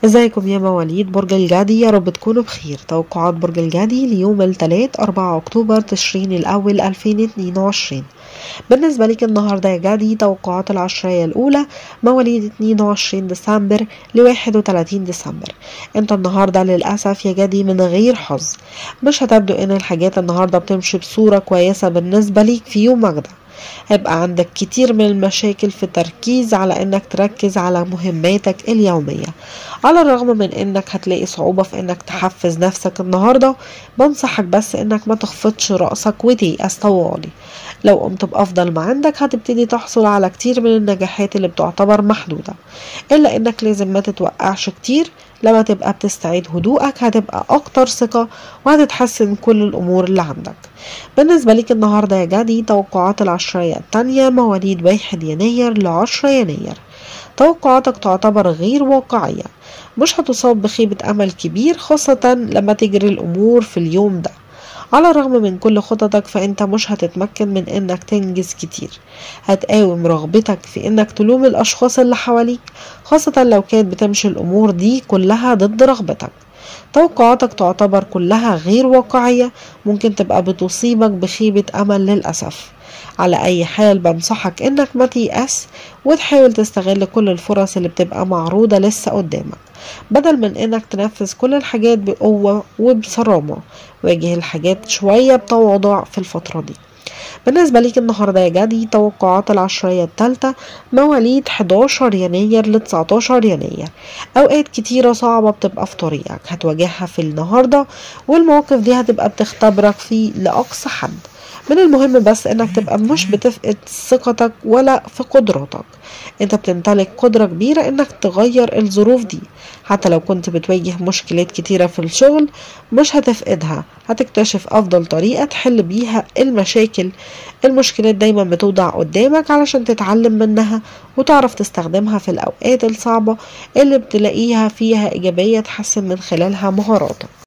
ازيكم يا مواليد برج الجدي يا رب تكونوا بخير توقعات برج الجدي ليوم الثلاث 4 اكتوبر تشرين الاول 2022 بالنسبة لك النهاردة يا جدي توقعات العشرية الأولى مواليد 22 ديسمبر ل 31 ديسمبر انت النهاردة للأسف يا جدي من غير حظ مش هتبدو ان الحاجات النهاردة بتمشي بصورة كويسة بالنسبة ليك في يومك ده هيبقى عندك كتير من المشاكل في التركيز على انك تركز على مهماتك اليومية على الرغم من انك هتلاقي صعوبة في انك تحفز نفسك النهاردة بنصحك بس انك ما تخفضش رأسك وتيأس طوالي لو قمت بأفضل ما عندك هتبتدي تحصل على كتير من النجاحات اللي بتعتبر محدودة إلا إنك لازم ما تتوقعش كتير لما تبقى بتستعيد هدوءك هتبقى أكتر ثقة وهتتحسن كل الأمور اللي عندك بالنسبة ليك النهاردة يا جدي توقعات العشرية التانية مواليد واحد يناير لعشرة يناير توقعاتك تعتبر غير واقعية مش هتصاب بخيبة أمل كبير خاصة لما تجري الأمور في اليوم ده على الرغم من كل خططك فانت مش هتتمكن من انك تنجز كتير هتقاوم رغبتك في انك تلوم الاشخاص اللي حواليك خاصة لو كانت بتمشي الامور دي كلها ضد رغبتك توقعاتك تعتبر كلها غير واقعية ممكن تبقى بتصيبك بخيبة امل للأسف على اي حال بنصحك انك ما تيأس وتحاول تستغل كل الفرص اللي بتبقى معروضة لسه قدامك بدل من انك تنفذ كل الحاجات بقوة وبصرامة واجه الحاجات شوية بتواضع في الفترة دي بالنسبة ليك النهاردة يا جدي توقعات العشرية التالتة مواليد 11 يناير ل 19 يناير أوقات كتيرة صعبة بتبقى في طريقك هتواجهها في النهاردة والمواقف دي هتبقى بتختبرك فيه لأقصى حد من المهم بس انك تبقى مش بتفقد ثقتك ولا في قدراتك انت بتمتلك قدرة كبيرة انك تغير الظروف دي حتى لو كنت بتواجه مشكلات كتيرة في الشغل مش هتفقدها هتكتشف افضل طريقة تحل بيها المشاكل المشكلات دايما بتوضع قدامك علشان تتعلم منها وتعرف تستخدمها في الاوقات الصعبة اللي بتلاقيها فيها ايجابية تحسن من خلالها مهاراتك